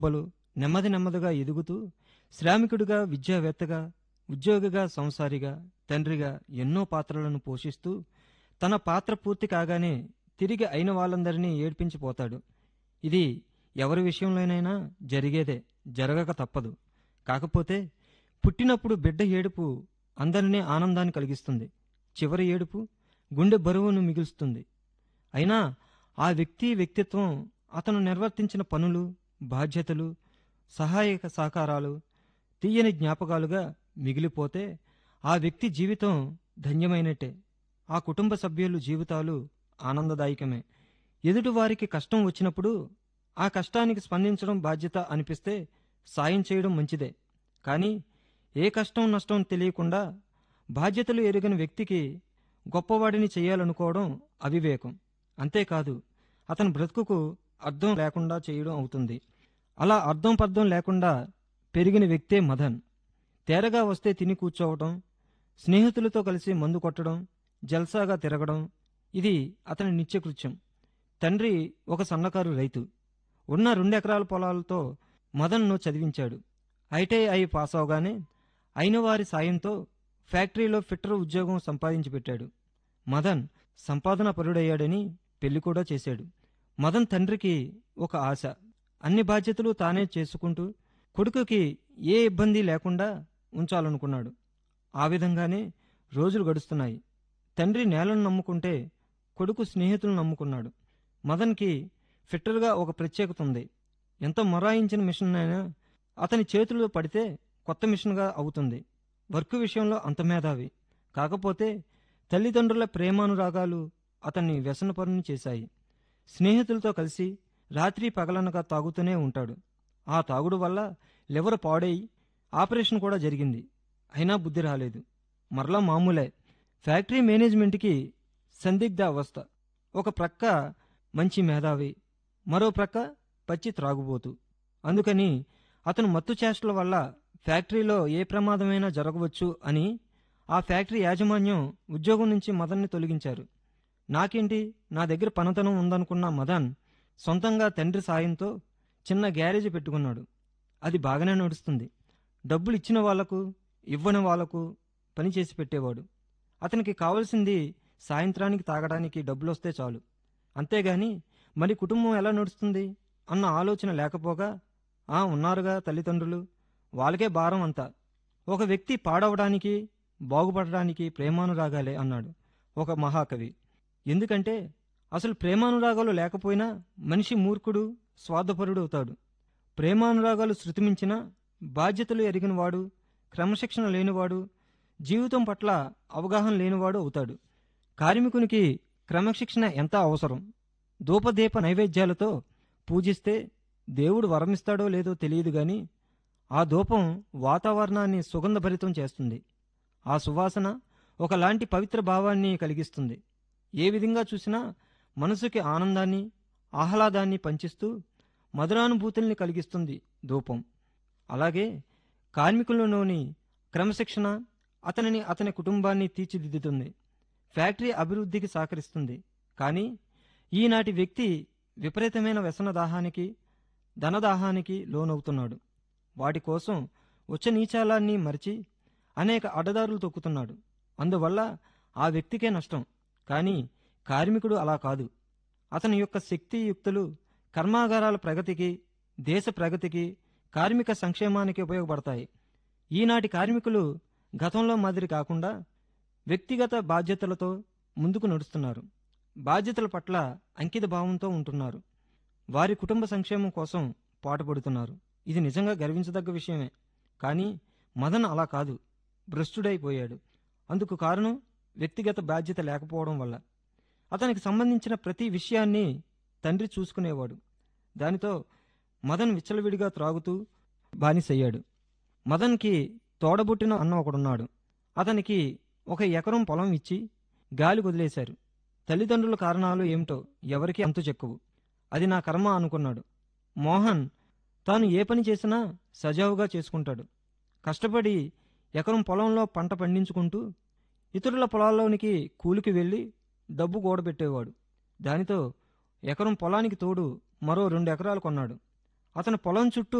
బలు నెమ్మది నెమ్మదిగా ఎదుగుతూ శ్రామికుడిగా విద్యావేత్తగా ఉద్యోగిగా సంసారిగా తండ్రిగా ఎన్నో పాత్రలను పోషిస్తూ తన పాత్ర పూర్తి కాగానే తిరిగి అయిన వాళ్ళందరినీ ఏడ్పించిపోతాడు ఇది ఎవరి విషయంలోనైనా జరిగేదే జరగక తప్పదు కాకపోతే పుట్టినప్పుడు బిడ్డ ఏడుపు అందరినీ ఆనందాన్ని కలిగిస్తుంది చివరి ఏడుపు గుండె బరువును మిగులుస్తుంది అయినా ఆ వ్యక్తి వ్యక్తిత్వం అతను నిర్వర్తించిన పనులు బాధ్యతలు సహాయక సహకారాలు తీయని జ్ఞాపకాలుగా మిగిలిపోతే ఆ వ్యక్తి జీవితం ధన్యమైనట్టే ఆ కుటుంబ సభ్యులు జీవితాలు ఆనందదాయకమే ఎదుటివారికి కష్టం వచ్చినప్పుడు ఆ కష్టానికి స్పందించడం బాధ్యత అనిపిస్తే సాయం చేయడం మంచిదే కానీ ఏ కష్టం నష్టం తెలియకుండా బాధ్యతలు ఎరిగిన వ్యక్తికి గొప్పవాడిని చేయాలనుకోవడం అవివేకం అంతేకాదు అతని బ్రతుకుకు అర్థం లేకుండా చేయడం అవుతుంది అలా అర్థం పర్థం లేకుండా పెరిగిన వ్యక్తే మదన్ తేరగా వస్తే తిని కూర్చోవడం స్నేహితులతో కలిసి మందు కొట్టడం జల్సాగా తిరగడం ఇది అతని నిత్యకృత్యం తండ్రి ఒక సన్నకారు రైతు ఉన్న రెండెకరాల పొలాలతో మదన్ను చదివించాడు ఐటీఐ పాస్ అవగానే అయిన వారి సాయంతో ఫ్యాక్టరీలో ఫిట్టర్ ఉద్యోగం సంపాదించి పెట్టాడు మదన్ సంపాదన పరుడయ్యాడని పెళ్లి కూడా చేశాడు మదన్ తండ్రికి ఒక ఆశ అన్ని బాధ్యతలు తానే చేసుకుంటూ కొడుకుకి ఏ ఇబ్బంది లేకుండా ఉంచాలనుకున్నాడు ఆ విధంగానే రోజులు గడుస్తున్నాయి తండ్రి నేలను నమ్ముకుంటే కొడుకు స్నేహితులను నమ్ముకున్నాడు మదన్కి ఫిట్టర్గా ఒక ప్రత్యేకత ఉంది ఎంత మొరాయించిన మిషన్ అయినా అతని చేతుల్లో పడితే కొత్త మిషన్గా అవుతుంది వర్క్ విషయంలో అంత మేధావి కాకపోతే తల్లిదండ్రుల ప్రేమానురాగాలు అతన్ని వ్యసనపరుని చేశాయి స్నేహితులతో కలిసి రాత్రి పగలనగా తాగుతూనే ఉంటాడు ఆ తాగుడు వల్ల లివర్ పాడై ఆపరేషన్ కూడా జరిగింది అయినా బుద్ధి రాలేదు మరలా మామూలే ఫ్యాక్టరీ మేనేజ్మెంట్కి సందిగ్ధ అవస్థ ఒక ప్రక్క మంచి మేధావి మరో ప్రక్క పచ్చి త్రాగుబోతు అందుకని అతను మత్తు చేష్టల వల్ల ఫ్యాక్టరీలో ఏ ప్రమాదమైనా జరగవచ్చు అని ఆ ఫ్యాక్టరీ యాజమాన్యం ఉద్యోగం నుంచి మదన్ని తొలగించారు నాకేంటి నా దగ్గర పనతనం ఉందనుకున్న మదన్ సొంతంగా తండ్రి సాయంతో చిన్న గ్యారేజ్ పెట్టుకున్నాడు అది బాగానే నడుస్తుంది డబ్బులు ఇచ్చిన వాళ్లకు ఇవ్వని వాళ్లకు పనిచేసి పెట్టేవాడు అతనికి కావలసింది సాయంత్రానికి తాగడానికి డబ్బులు వస్తే చాలు అంతేగాని మరి కుటుంబం ఎలా నడుస్తుంది అన్న ఆలోచన లేకపోగా ఆ ఉన్నారుగా తల్లిదండ్రులు వాళ్ళకే భారం అంతా ఒక వ్యక్తి పాడవడానికి బాగుపడడానికి ప్రేమానురాగాలే అన్నాడు ఒక మహాకవి ఎందుకంటే అసలు ప్రేమానురాగాలు లేకపోయినా మనిషి మూర్ఖుడు స్వార్థపరుడు అవుతాడు ప్రేమానురాగాలు శృతిమించిన బాధ్యతలు ఎరిగినవాడు క్రమశిక్షణ లేనివాడు జీవితం పట్ల అవగాహన లేనివాడు అవుతాడు కార్మికునికి క్రమశిక్షణ ఎంత అవసరం ధూపదీప నైవేద్యాలతో పూజిస్తే దేవుడు వరమిస్తాడో లేదో తెలియదు గాని ఆ ధూపం వాతావరణాన్ని సుగంధభరితం చేస్తుంది ఆ సువాసన ఒకలాంటి పవిత్ర భావాన్ని కలిగిస్తుంది ఏ విధంగా చూసినా మనసుకి ఆనందాన్ని ఆహ్లాదాన్ని పంచిస్తూ మధురానుభూతుల్ని కలిగిస్తుంది ధూపం అలాగే కార్మికులలోని క్రమశిక్షణ అతనిని అతని కుటుంబాన్ని తీర్చిదిద్దుతుంది ఫ్యాక్టరీ అభివృద్ధికి సహకరిస్తుంది కానీ ఈనాటి వ్యక్తి విపరీతమైన వ్యసన దాహానికి ధనదాహానికి లోనవుతున్నాడు వాటి కోసం ఉచ్చ నీచాలాన్ని మరిచి అనేక అడ్డదారులు తొక్కుతున్నాడు అందువల్ల ఆ వ్యక్తికే నష్టం కానీ కార్మికుడు అలా కాదు అతని యొక్క శక్తియుక్తులు కర్మాగారాల ప్రగతికి దేశ ప్రగతికి కార్మిక సంక్షేమానికి ఉపయోగపడతాయి ఈనాటి కార్మికులు గతంలో మాదిరి కాకుండా వ్యక్తిగత బాధ్యతలతో ముందుకు నడుస్తున్నారు బాధ్యతల పట్ల అంకిత భావంతో ఉంటున్నారు వారి కుటుంబ సంక్షేమం కోసం పాటుపడుతున్నారు ఇది నిజంగా గర్వించదగ్గ విషయమే కానీ మదన్ అలా కాదు భ్రష్టుడైపోయాడు అందుకు కారణం వ్యక్తిగత బాధ్యత లేకపోవడం వల్ల అతనికి సంబంధించిన ప్రతి విషయాన్ని తండ్రి చూసుకునేవాడు దానితో మదన్ విచ్చలవిడిగా త్రాగుతూ బానిసయ్యాడు మదన్కి తోడబుట్టిన అన్న ఒకడున్నాడు అతనికి ఒక ఎకరం పొలం ఇచ్చి గాలి వదిలేశారు తల్లిదండ్రుల కారణాలు ఏమిటో ఎవరికీ అంతు చెక్కువు అది నా కర్మ అనుకున్నాడు మోహన్ తాను ఏ పని చేసినా సజావుగా చేసుకుంటాడు కష్టపడి ఎకరం పొలంలో పంట పండించుకుంటూ ఇతరుల పొలాల్లోనికి కూలికి వెళ్ళి డబ్బు కూడబెట్టేవాడు దానితో ఎకరం పొలానికి తోడు మరో రెండు ఎకరాలు కొన్నాడు అతను పొలం చుట్టూ